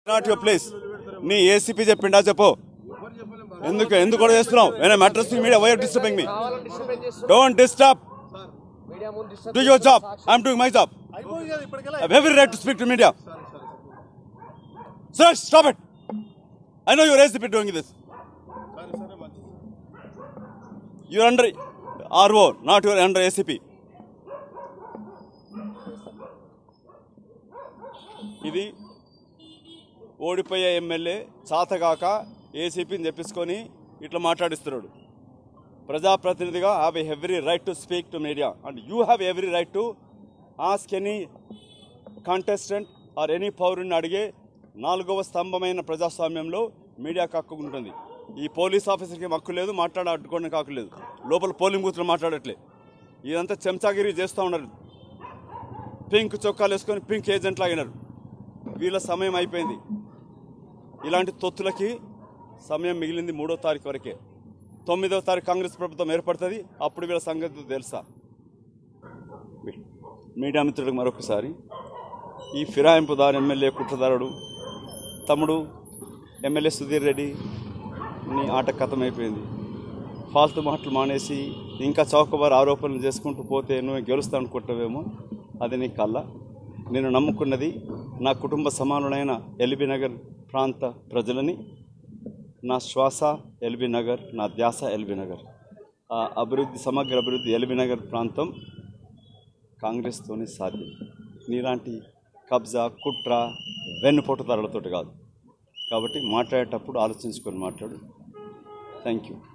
not your place నీ ACP చెప్పిండా చెప్పు ఎందుకు ఎందుకు కూడా చేస్తున్నావు నేను address media why disturbing me don't disturb do your job I'm doing my job every right to speak to media sir stop it I know your ACP doing this your under RO not your under ACP ఇది ఓడిపోయే MLA చాతగాక ఏసీపీని తెప్పించుకొని ఇట్లా మాట్లాడిస్తున్నాడు ప్రజాప్రతినిధిగా have every right to speak to media and you have every right to ask any contestant or any పౌరుని అడిగే నాలుగవ స్తంభమైన ప్రజాస్వామ్యంలో మీడియాకు హక్కు ఉంటుంది ఈ పోలీస్ ఆఫీసర్కి హక్కు లేదు మాట్లాడ అడ్డుకోవడానికి హక్కు లేదు లోపల పోలింగ్ బూత్లో మాట్లాడట్లే ఇదంతా చెంచాగిరి చేస్తూ ఉన్నారు పింక్ చొక్కాలు వేసుకొని పింక్ ఏజెంట్ లాగినారు వీళ్ళ సమయం అయిపోయింది ఇలాంటి తొత్తులకి సమయం మిగిలింది మూడో తారీఖు వరకే తొమ్మిదవ తారీఖు కాంగ్రెస్ ప్రభుత్వం ఏర్పడుతుంది అప్పుడు వీళ్ళ సంగతి తెలుసా మీడియా మిత్రులకు మరొకసారి ఈ ఫిరాయింపుదారు ఎమ్మెల్యే కుట్రదారుడు తమ్ముడు ఎమ్మెల్యే సుధీర్ రెడ్డి నీ ఆట కథమైపోయింది ఫాల్తు మాటలు మానేసి ఇంకా చౌకబారు ఆరోపణలు చేసుకుంటూ పోతే నువ్వు గెలుస్తా అనుకుంటావేమో అది నీ కళ్ళ నేను నమ్ముకున్నది నా కుటుంబ సమానులైన ఎల్బీ నగర్ ప్రాంత ప్రజలని నా శ్వాస ఎల్బీ నగర్ నా ధ్యాస ఎల్బీ నగర్ ఆ అభివృద్ధి సమగ్ర అభివృద్ధి ఎల్బీ నగర్ ప్రాంతం కాంగ్రెస్తోనే సాధ్యం నీలాంటి కబ్జా కుట్ర వెన్నుపోటు ధరలతోటి కాదు కాబట్టి మాట్లాడేటప్పుడు ఆలోచించుకొని మాట్లాడు థ్యాంక్ యూ